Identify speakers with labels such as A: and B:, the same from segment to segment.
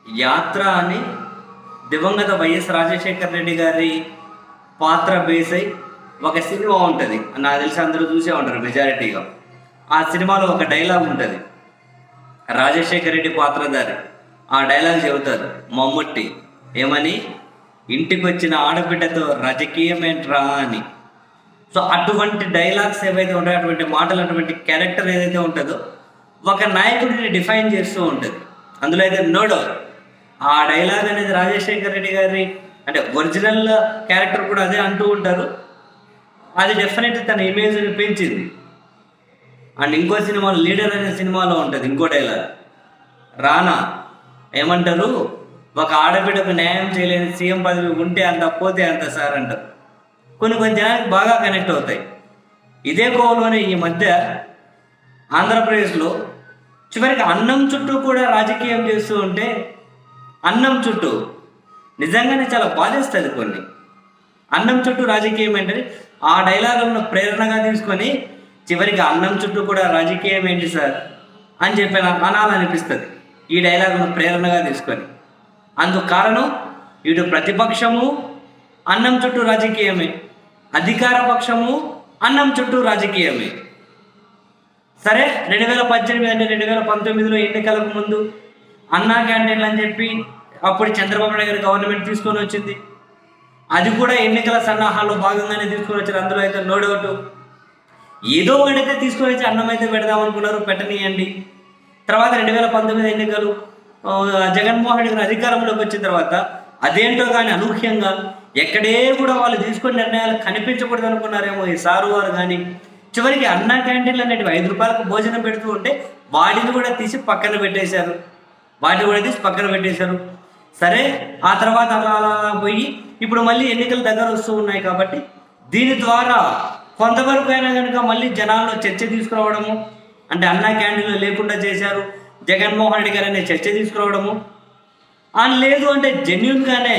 A: యాత్ర అని దివంగత వైఎస్ రాజశేఖర్ రెడ్డి గారి పాత్ర బేస్ అయి ఒక సినిమా ఉంటుంది నాకు తెలిసి అందరూ చూసే ఉంటారు మెజారిటీగా ఆ సినిమాలో ఒక డైలాగ్ ఉంటుంది రాజశేఖర్ రెడ్డి పాత్రధారి ఆ డైలాగ్ చెబుతారు మమ్ముట్టి ఏమని ఇంటికి వచ్చిన ఆడబిడ్డతో రాజకీయమేంట్రా అని సో అటువంటి డైలాగ్స్ ఏవైతే ఉంటాయో అటువంటి మాటలు అటువంటి క్యారెక్టర్ ఏదైతే ఉంటుందో ఒక నాయకుడిని డిఫైన్ చేస్తూ ఉంటుంది అందులో అయితే నోడో ఆ డైలాగ్ అనేది రాజశేఖర్ రెడ్డి గారి అంటే ఒరిజినల్ క్యారెక్టర్ కూడా అదే అంటూ ఉంటారు అది డెఫినెట్ తన ఇమేజ్ని పెంచింది అండ్ ఇంకో సినిమాలో లీడర్ అనే సినిమాలో ఉంటుంది ఇంకో డైలాగ్ రానా ఏమంటారు ఒక ఆడబిడ్డకు న్యాయం చేయలేని సీఎం పదవి ఉంటే అంత పోతే అంత సార్ అంటారు కొన్ని కొన్ని జనానికి బాగా కనెక్ట్ అవుతాయి ఇదే కోవలోనే ఈ మధ్య ఆంధ్రప్రదేశ్లో చివరికి అన్నం చుట్టూ కూడా రాజకీయం చేస్తూ ఉంటే అన్నం చుట్టూ నిజంగానే చాలా బాధేస్తుంది కొన్ని అన్నం చుట్టూ రాజకీయం ఏంటని ఆ డైలాగులను ప్రేరణగా తీసుకొని చివరికి అన్నం చుట్టూ కూడా రాజకీయం ఏంటి సార్ అని చెప్పి నాకు అనాలనిపిస్తుంది ఈ డైలాగును ప్రేరణగా తీసుకొని అందుకు కారణం ఇటు ప్రతిపక్షము అన్నం చుట్టూ రాజకీయమే అధికార పక్షము అన్నం చుట్టూ రాజకీయమే సరే రెండు వేల పద్దెనిమిది అంటే రెండు వేల పంతొమ్మిదిలో ఎన్నికలకు ముందు అన్నా క్యాంటీన్లు అని చెప్పి అప్పుడు చంద్రబాబు నాయుడు గారి గవర్నమెంట్ తీసుకొని వచ్చింది అది కూడా ఎన్నికల సన్నాహాల్లో భాగంగానే తీసుకొని వచ్చారు అందులో అయితే నో డౌట్ ఏదో ఒకటైతే తీసుకొని వచ్చి అన్నం అయితే పెడదాం అనుకున్నారు పెట్టనీయండి తర్వాత రెండు వేల పంతొమ్మిది ఎన్నికలు ఆ, జగన్మోహన్ రెడ్డి గారు అధికారంలోకి వచ్చిన తర్వాత అదేంటో కానీ అనూహ్యంగా ఎక్కడే కూడా వాళ్ళు తీసుకున్న నిర్ణయాలు కనిపించకూడదు అనుకున్నారేమో ఈ సారు వారు కానీ చివరికి అన్నా క్యాంటీన్లు అనేటివి ఐదు రూపాయలకు భోజనం పెడుతూ ఉంటే వాటిని కూడా తీసి పక్కన పెట్టేశారు వాటిని కూడా తీసి పక్కన పెట్టేశారు సరే ఆ తర్వాత అలా అలా అలా పోయి ఇప్పుడు మళ్ళీ ఎన్నికలు దగ్గర వస్తూ ఉన్నాయి కాబట్టి దీని ద్వారా కొంతవరకు అయినా కనుక మళ్ళీ జనాల్లో చర్చ తీసుకురావడము అంటే అన్నా క్యాంటీన్లు లేకుండా చేశారు జగన్మోహన్ రెడ్డి గారు అనే చర్చ తీసుకురావడము ఆ లేదు అంటే జెన్యున్గానే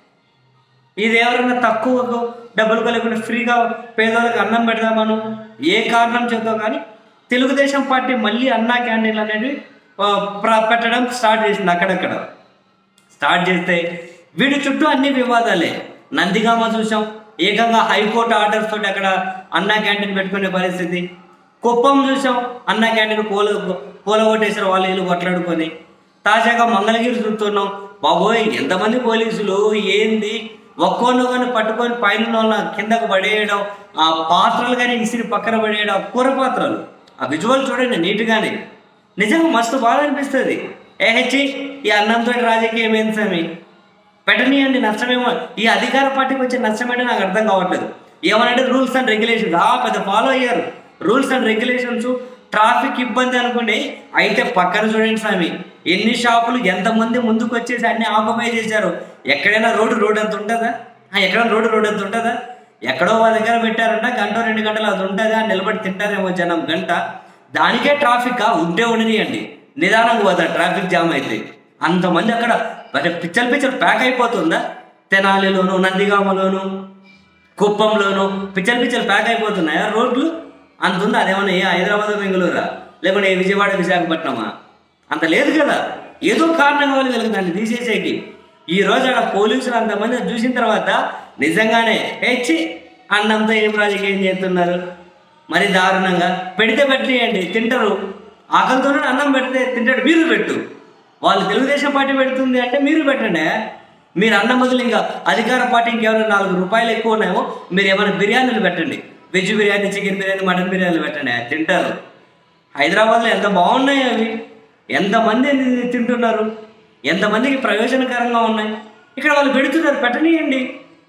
A: ఇది ఎవరైనా తక్కువ డబ్బులు కలగకుండా ఫ్రీగా పేదవాళ్ళకి అన్నం పెడదామను ఏ కారణం చేద్దాం కానీ తెలుగుదేశం పార్టీ మళ్ళీ అన్నా క్యాంటీన్లు అనేవి ఆ, ప్ర- పెట్టడం స్టార్ట్ చేసింది అక్కడక్కడ స్టార్ట్ చేస్తే వీటి చుట్టూ అన్ని వివాదాలే నందిగామ చూసాం ఏకంగా హైకోర్టు ఆర్డర్స్ తోటి అక్కడ అన్నా క్యాంటీన్ పెట్టుకునే పరిస్థితి కుప్పం చూసాం అన్నా క్యాంటీన్ పూల పూల కొట్టేసారు వాళ్ళు వీళ్ళు కొట్లాడుకొని తాజాగా మంగళగిరి చూస్తున్నాం బాబోయ్ ఎంతమంది పోలీసులు ఏంది ఒక్కొన్న కానీ పట్టుకొని పైన ఉన్న కిందకు పడేయడం ఆ పాత్రలు కానీ ఇసిరి పక్కన పడేయడం ఆ కూర పాత్రలు ఆ విజువల్ చూడండి నీట్గానే నిజంగా మస్తు బాధ అనిపిస్తుంది ఏహెచ్చి ఈ అన్నంతో రాజకీయం ఏంటి స్వామి పెట్టనీయండి నష్టమేమో ఈ అధికార పార్టీకి వచ్చే నష్టం ఏంటో నాకు అర్థం కావట్లేదు ఏమనంటే రూల్స్ అండ్ రెగ్యులేషన్స్ ఆ పెద్ద ఫాలో అయ్యారు రూల్స్ అండ్ రెగ్యులేషన్స్ ట్రాఫిక్ ఇబ్బంది అనుకోండి అయితే పక్కన చూడండి స్వామి ఎన్ని షాపులు ఎంతమంది ముందుకు వచ్చేసి అన్ని ఆక్యుపై చేశారు ఎక్కడైనా రోడ్డు రోడ్ అంత ఉంటుందా ఆ, ఎక్కడైనా రోడ్డు రోడ్ అంత ఉంటుందా ఎక్కడో వాళ్ళ దగ్గర పెట్టారంట గంట రెండు గంటలు అది ఉంటుందా నిలబడి తింటారేమో జనం గంట దానికే ట్రాఫిక్ ఉంటే ఉండనియండి నిదానంగా పోతా ట్రాఫిక్ జామ్ అయితే అంతమంది అక్కడ మరి పిచ్చలు పిచ్చలు ప్యాక్ అయిపోతుందా తెనాలిలోను నందిగామలోను కుప్పంలోను పిచ్చలు పిచ్చలు ప్యాక్ అయిపోతున్నాయా రోడ్లు అంత ఉందా అదేమన్నా ఏ హైదరాబాద్ బెంగళూరా లేకుంటే ఏ విజయవాడ విశాఖపట్నమా అంత లేదు కదా ఏదో కారణం కావాలి వీళ్ళకి దాన్ని తీసేసేకి ఈ రోజు అక్కడ పోలీసులు అంతమంది అది చూసిన తర్వాత నిజంగానే హెచ్చి అన్నంతో ఏం రాజకీయం చేస్తున్నారు మరి దారుణంగా పెడితే పెట్టేయండి తింటారు ఆకలితోనే అన్నం పెడితే తింటాడు మీరు పెట్టు వాళ్ళు తెలుగుదేశం పార్టీ పెడుతుంది అంటే మీరు పెట్టండి మీరు అన్నం బదులు ఇంకా అధికార పార్టీ ఇంకేమైనా నాలుగు రూపాయలు ఎక్కువ ఉన్నాయేమో మీరు ఏమైనా బిర్యానీలు పెట్టండి veg biryani chicken biryani mutton బిర్యానీలు పెట్టండి తింటారు హైదరాబాద్లో ఎంత బాగున్నాయి అవి ఎంతమంది తింటున్నారు ఎంతమందికి ప్రయోజనకరంగా ఉన్నాయి ఇక్కడ వాళ్ళు పెడుతున్నారు పెట్టనీయండి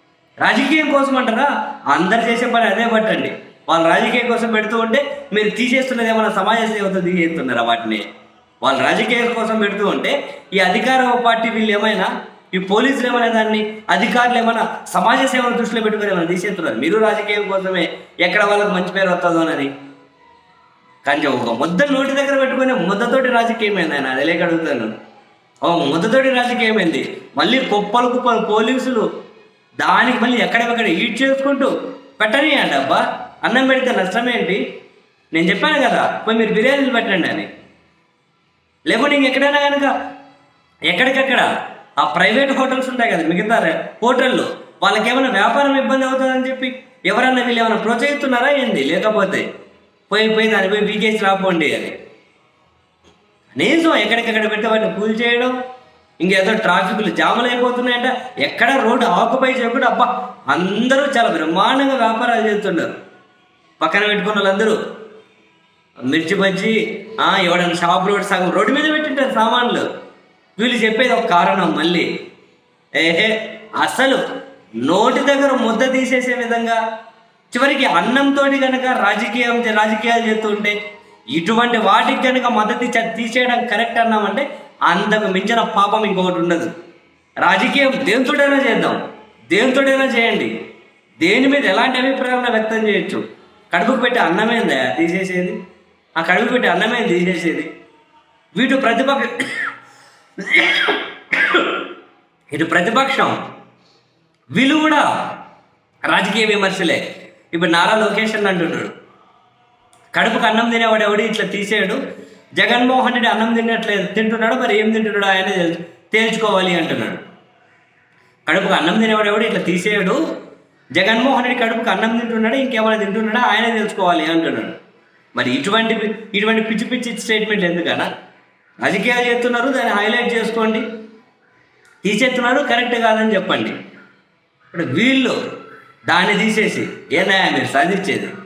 A: రాజకీయం కోసం అంటారా అందరు చేసే పని అదే పట్టండి వాళ్ళు రాజకీయం కోసం పెడుతూ ఉంటే మీరు తీసేస్తున్నది ఏమైనా సమాజ సేవతో తీసేస్తున్నారా వాటిని వాళ్ళు రాజకీయం కోసం పెడుతూ ఉంటే ఈ అధికార పార్టీ వీళ్ళు ఏమైనా ఈ పోలీసులు ఏమైనా దాన్ని అధికారులు ఏమైనా సమాజ సేవను దృష్టిలో పెట్టుకుని ఏమైనా తీసేస్తున్నారు మీరు రాజకీయం కోసమే ఎక్కడ వాళ్ళకి మంచి పేరు వస్తుందో అని కానీ ఒక ముద్ద నోటి దగ్గర పెట్టుకునే ముద్దతోటి రాజకీయం ఏంది ఆయన అది లేక అడుగుతాను ఓ ముద్దతోటి రాజకీయం ఏంది మళ్ళీ కుప్పలు కుప్పలు పోలీసులు దానికి మళ్ళీ ఎక్కడెక్కడ ఈడ్ చేసుకుంటూ పెట్టని అండి అబ్బా అన్నం పెడితే నష్టం ఏంటి నేను చెప్పాను కదా పోయి మీరు బిర్యానీలు పెట్టండి అని లేకుంటే ఇంకెక్కడైనా కనుక ఎక్కడికక్కడ ఆ ప్రైవేట్ హోటల్స్ ఉంటాయి కదా మిగతా రే- హోటళ్ళు వాళ్ళకి ఏమైనా వ్యాపారం ఇబ్బంది అవుతుందని చెప్పి ఎవరన్నా వీళ్ళు ఏమైనా ప్రోత్సహిస్తున్నారా ఏంది లేకపోతే పోయి పోయి దాన్ని పోయి వీకేసి రాపోండి అని కనీసం ఎక్కడికక్కడ పెట్టి వాటిని కూల్ చేయడం ఇంకేదో ట్రాఫిక్లు జాములు అయిపోతున్నాయంట ఎక్కడ రోడ్డు ఆకుపై చేయకుండా అబ్బా అందరూ చాలా బ్రహ్మాండంగా వ్యాపారాలు చేస్తున్నారు పక్కన పెట్టుకున్న వాళ్ళందరూ మిర్చి బజ్జి ఆ, ఎవడన్నా షాపులో పెట్టి సగం రోడ్డు మీద పెట్టింటారు సామాన్లు వీళ్ళు చెప్పేది ఒక కారణం మళ్ళీ ఏహే అసలు నోటి దగ్గర ముద్ద తీసేసే విధంగా చివరికి అన్నంతో కనుక రాజకీయం రాజకీయాలు చేస్తుంటే ఇటువంటి వాటికి కనుక మద్దతు ఇచ్చే తీసేయడం కరెక్ట్ అన్నామంటే అంతకు మించిన పాపం ఇంకొకటి ఉండదు రాజకీయం దేనితోటైనా చేద్దాం దేనితోటైనా చేయండి దేని మీద ఎలాంటి అభిప్రాయాలను వ్యక్తం చేయొచ్చు కడుపుకు పెట్టి అన్నమేందా తీసేసేది ఆ కడుపుకు పెట్టి అన్నమే తీసేసేది వీటి ప్రతిపక్ష ఇటు ప్రతిపక్షం వీళ్ళు కూడా రాజకీయ విమర్శలే ఇప్పుడు నారా లోకేష్ అని అంటున్నాడు కడుపుకు అన్నం తినేవాడు ఎవడు ఇట్లా తీసేయడు జగన్మోహన్ రెడ్డి అన్నం తినట్లేదు తింటున్నాడు మరి ఏం తింటున్నాడు ఆయన తెల్- తేల్చుకోవాలి అంటున్నాడు కడుపుకు అన్నం తినేవాడు ఎవడు ఇట్లా తీసేయడు జగన్మోహన్ రెడ్డి కడుపుకు అన్నం తింటున్నాడు ఇంకేమైనా తింటున్నాడా ఆయనే తెలుసుకోవాలి అంటున్నాడు మరి ఇటువంటి ఇటువంటి పిచ్చి పిచ్చి స్టేట్మెంట్ ఎందుకనా రాజకీయాలు చేస్తున్నారు దాన్ని హైలైట్ చేసుకోండి తీసేస్తున్నారు కరెక్ట్ కాదని చెప్పండి ఇప్పుడు వీళ్ళు దాన్ని తీసేసి ఏనా మీరు సాధించేది